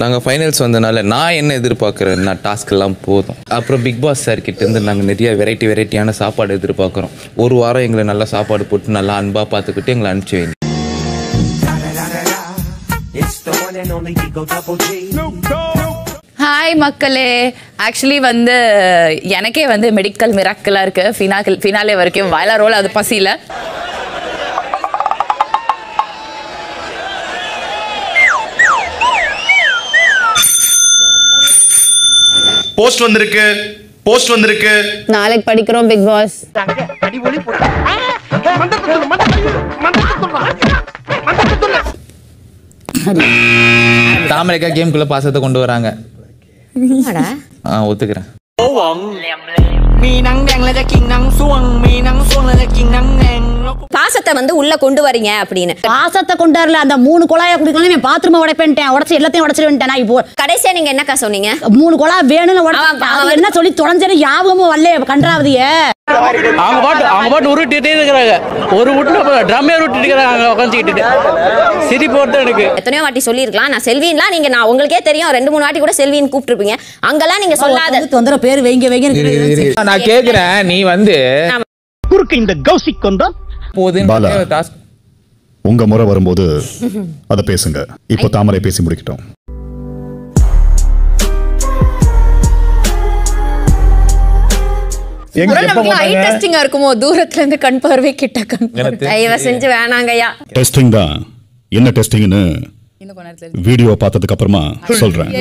நாங்கள் ஃபைனல்ஸ் வந்தனால நான் என்ன எதிர்பார்க்குறேன் நான் டாஸ்க் எல்லாம் போதும் அப்புறம் பிக் பாஸ் சார் கிட்ட இருந்து நாங்கள் நிறைய வெரைட்டி வெரைட்டியான சாப்பாடு எதிர்பார்க்குறோம் ஒரு வாரம் எங்களை நல்லா சாப்பாடு போட்டு நல்லா அன்பாக பார்த்துக்கிட்டு எங்களை அனுப்பிச்சி வைங்க ஹாய் மக்களே ஆக்சுவலி வந்து எனக்கே வந்து மெடிக்கல் மிராக்கலாக இருக்கு ஃபினாக்கல் ஃபினாலே வரைக்கும் வயலா ரோல் அது பசியில் போஸ்ட் வந்திருக்கு போஸ்ட் வந்திருக்கு நாளைக்கு படிக்கிறோம் பிக் பாஸ் தாமரைக்கா கேம்குள்ளே பாசத்தை கொண்டு வராங்க ஆ ஒத்துக்கிறேன் มีหนังแดงแล้วจะกินหนังส่วง มีหนังส่วงแล้วจะกินหนังแดง பாசத்தை வந்து உள்ள கொண்டு வரீங்க அப்படின்னு பாசத்தை கொண்டு வரல அந்த மூணு குழாயை குடிக்கலாம் நான் பாத்ரூமை உடைப்பேன்ட்டேன் உடச்சு எல்லாத்தையும் உடச்சிருவேன்ட்டேன் நான் இப்போ கடைசியா நீங்க என்னக்கா சொன்னீங்க மூணு குழா வேணும்னு அவன் உடச்சு அவன் அது என்ன சொல்லி தொலைஞ்சேன்னு ஞாபகமும் வரல கன்றாவதிய அவங்க பாட்டு அவங்க பாட்டு உருட்டிட்டே இருக்கிறாங்க ஒரு வீட்டுல ட்ரம்மே உருட்டிட்டு இருக்கிறாங்க அங்க உட்காந்துக்கிட்டு சிரிப்பு வருது எனக்கு எத்தனையோ வாட்டி சொல்லியிருக்கலாம் நான் செல்வின்லாம் நீங்க நான் உங்களுக்கே தெரியும் ரெண்டு மூணு வாட்டி கூட செல்வின்னு கூப்பிட்டுருப்பீங்க அங்கெல்லாம் நீங்க சொல்லாத தொந்தர பேர் வைங்க வைங்க நான் கேட்குறேன் நீ வந்து குறுக்கு இந்த கௌசிக் கொண்டோம் பாலா. போதும் டாஸ்க் உங்க முறை வரும்போது அதை பேசுங்க இப்போ தாமரை பேசி முடிக்கட்டும் எங்க எப்போ ஐ டெஸ்டிங்கா இருக்குமோ தூரத்துல இருந்து கண் பார்வை கிட்ட கண் பார்வை. தயவு செஞ்சு வேணாங்கய்யா டெஸ்டிங் தான் என்ன டெஸ்டிங்னு இன்னும் கொஞ்ச நேரத்துல வீடியோ பார்த்ததுக்கு அப்புறமா சொல்றேன்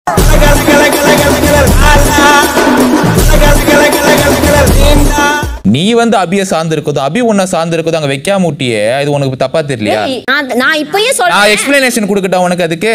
நீ வந்து அபிய சார்ந்து இருக்குதோ அபி உன்னை சார்ந்து இருக்குதோ அங்க வைக்காம விட்டியே இது உனக்கு தப்பா தெரியலையா நான் நான் இப்பயே நான் சொல்றேன் எக்ஸ்பிளனேஷன் கொடுக்கட்டா உனக்கு அதுக்கு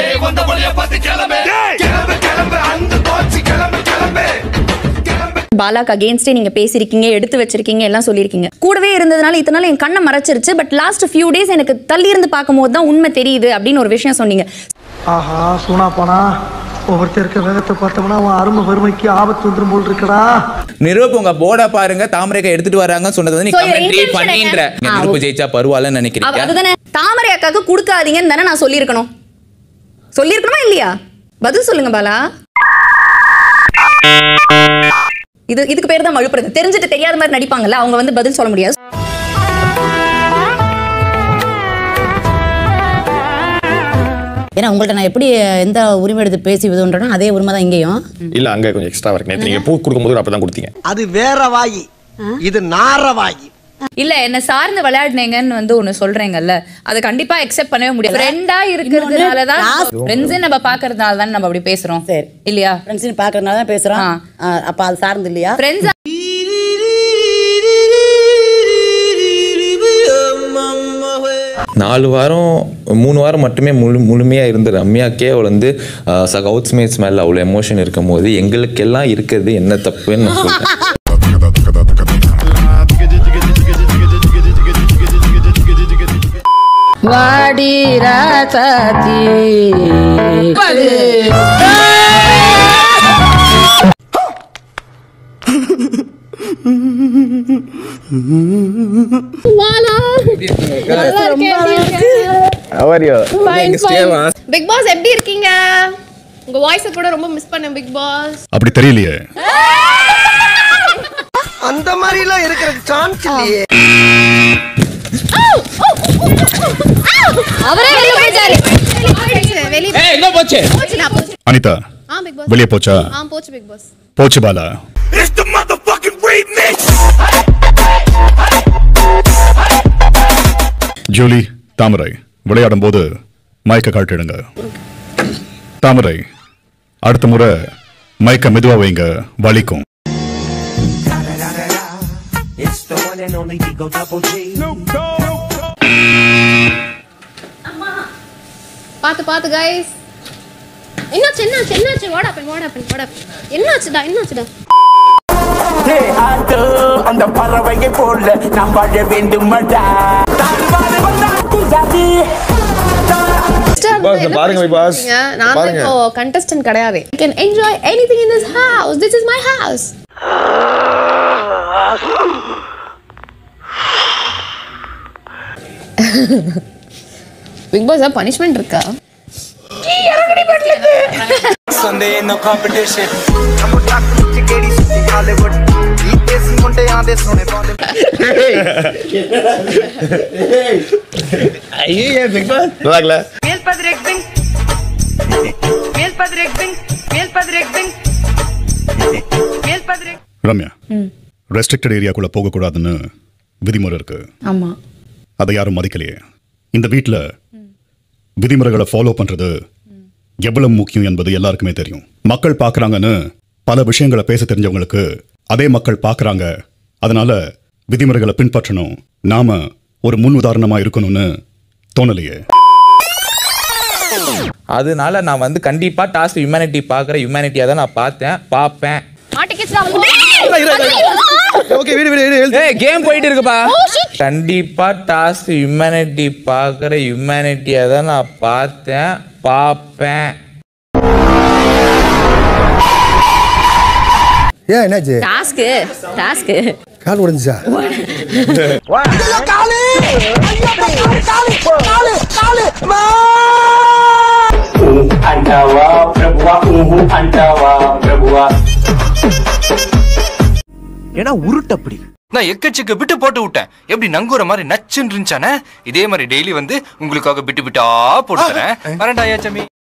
பாலாக்கு அகேன்ஸ்டே நீங்க பேசியிருக்கீங்க எடுத்து வச்சிருக்கீங்க எல்லாம் சொல்லியிருக்கீங்க கூடவே இருந்ததுனால இத்தனை நாள் என் கண்ணை மறைச்சிருச்சு பட் லாஸ்ட் ஃபியூ டேஸ் எனக்கு தள்ளி இருந்து பார்க்கும்போது தான் உண்மை தெரியுது அப்படின்னு ஒரு விஷயம் சொன்னீங்க ஆஹா சூனா போனா ஒவ்வொருத்தர் இருக்க வேகத்தை பார்த்தோம்னா அவன் அருமை வறுமைக்கு ஆபத்து வந்துரும் போல் இருக்கடா நிரூப் உங்க போர்டை பாருங்க தாமரைக்கா எடுத்துட்டு வராங்க சொன்னது வந்து நீ So, your கமெண்ட்ரி intention பண்ணின்ற என்ன? ஆ, நிரூப் ஜெயிச்சா பரவாயில்லன்னு அவ- நினைக்கிறீங்க அதுதானே தாமரை அக்காக்கு கொடுக்காதீங்கன்னு தானே நான் சொல்லியிருக்கணும் சொல்லியிருக்கணுமா இல்லையா பதில் சொல்லுங்க பாலா இது இதுக்கு பேர் தான் மழுப்புறது தெரிஞ்சுட்டு தெரியாத மாதிரி நடிப்பாங்கல்ல அவங்க வந்து பதில் சொல்ல முடியாது ஏன்னா உங்கள்ட்ட நான் எப்படி எந்த உரிமை எடுத்து பேசி விதுன்றனோ அதே உரிமை தான் இங்கேயும் இல்ல அங்க கொஞ்சம் எக்ஸ்ட்ரா இருக்கு நேத்து நீங்க பூ கொடுக்கும்போது அப்பதான் கொடுத்தீங்க அது வேற வாயி இது நார வாயி இல்ல என்ன சார்ந்து விளையாடுனீங்கன்னு வந்து ஒண்ணு சொல்றேங்கல்ல அது கண்டிப்பா அக்செப்ட் பண்ணவே முடியாது ஃப்ரெண்டா இருக்கிறதுனால தான் ஃப்ரெண்ட்ஸ் நம்ம பாக்குறதுனால தான் நம்ம அப்படி பேசுறோம் சரி. இல்லையா ஃப்ரெண்ட்ஸ் பார்க்கறதுனால தான் பேசுகிறோம் ஆ. அப்போ அது சார்ந்து இல்லையா ஃப்ரெண்ட்ஸ் நாலு வாரம் மூணு வாரம் மட்டுமே முழு முழுமையாக இருந்த ரம்யாக்கே அவள் வந்து ஹவுஸ் மேட்ஸ் மேலே அவ்வளோ எமோஷன் இருக்கும் போது எங்களுக்கெல்லாம் இருக்கிறது என்ன தப்புன்னு நான் சொல்றேன் வாடி ராசாத்தி பிக் பாஸ் எப்படி இருக்கீங்க உங்க வாய்ஸ கூட ரொம்ப மிஸ் பண்ணேன் பிக் பாஸ் அப்படி தெரியலையே அந்த மாதிரி எல்லாம் இருக்கிறதுக்கு சான்ஸ் இல்லையே அவரே வெளிய போயிட்டாரு வெளிய எங்க போச்சு போச்சு நான் போச்சு அனிதா ஆ பிக் பாஸ் வெளியே போச்சா ஆ போச்சு பிக் பாஸ் போச்சு பாலா ஜூலி தாமரை விளையாடும் போது மயக்க காட்டிடுங்க தாமரை அடுத்த முறை மயக்க மெதுவா வைங்க வலிக்கும் பாத்து பாத்து கைஸ் என்னாச்சு என்னாச்சு என்னாச்சு what happen what happen what happen என்னாச்சுடா என்னாச்சுடா அந்த பறவையை போல நாம் வாழ வேண்டுமடா பாருங்க பாஸ் நான் தான் இப்போ கண்டஸ்டன்ட் கிடையாது you can enjoy anything in this house this is my house Bigg Boss punishment இருக்கா Sunday ain't no competition. I'm a doctor with Katie Sutti Hollywood. ఈ దేశీ ఉంటే ఆ దేశంలోనే బాగుంది ஐயே பிக் பாஸ் நல்லா இருக்குல்ல ரம்யா ரெஸ்ட்ரிக்டட் ஏரியாக்குள்ள போகக்கூடாதுன்னு விதிமுறை இருக்கு ஆமா அதை யாரும் மதிக்கலையே இந்த வீட்டில் விதிமுறைகளை ஃபாலோ பண்றது எவ்வளவு முக்கியம் என்பது எல்லாருக்குமே தெரியும் மக்கள் பார்க்கறாங்கன்னு பல விஷயங்களை பேச தெரிஞ்சவங்களுக்கு அதே மக்கள் பார்க்கறாங்க அதனால விதிமுறைகளை பின்பற்றணும் நாம ஒரு முன் உதாரணமா இருக்கணும்னு தோணலையே அதனால நான் வந்து கண்டிப்பா டாஸ்க் ஹியூமனிட்டி பார்க்குற ஹியூமனிட்டியாக தான் நான் பார்த்தேன் பார்ப்பேன் ஓகே வீடு வீடு வீடு ஏய் கேம் போயிட்டு இருக்குப்பா கண்டிப்பா டாஸ்க் ஹியூமனிட்டி பார்க்குற ஹியூமனிட்டியை தான் நான் பார்த்தேன் பார்ப்பேன் ஏன் என்னாச்சு டாஸ்க்கு டாஸ்க்கு கால் உடைஞ்சிச்சா అంటావా ప్రభువా ఊహు అంటావా ప్రభువా ஏன்னா உருட்டப்படி நான் எக்கச்சக்க பிட்டு போட்டு விட்டேன் எப்படி நங்குற மாதிரி நச்சுன்னு இருந்துச்சானே இதே மாதிரி டெய்லி வந்து உங்களுக்காக பிட்டு பிட்டா போட்டு தரேன் வரேன்டா ஐயாச்சமி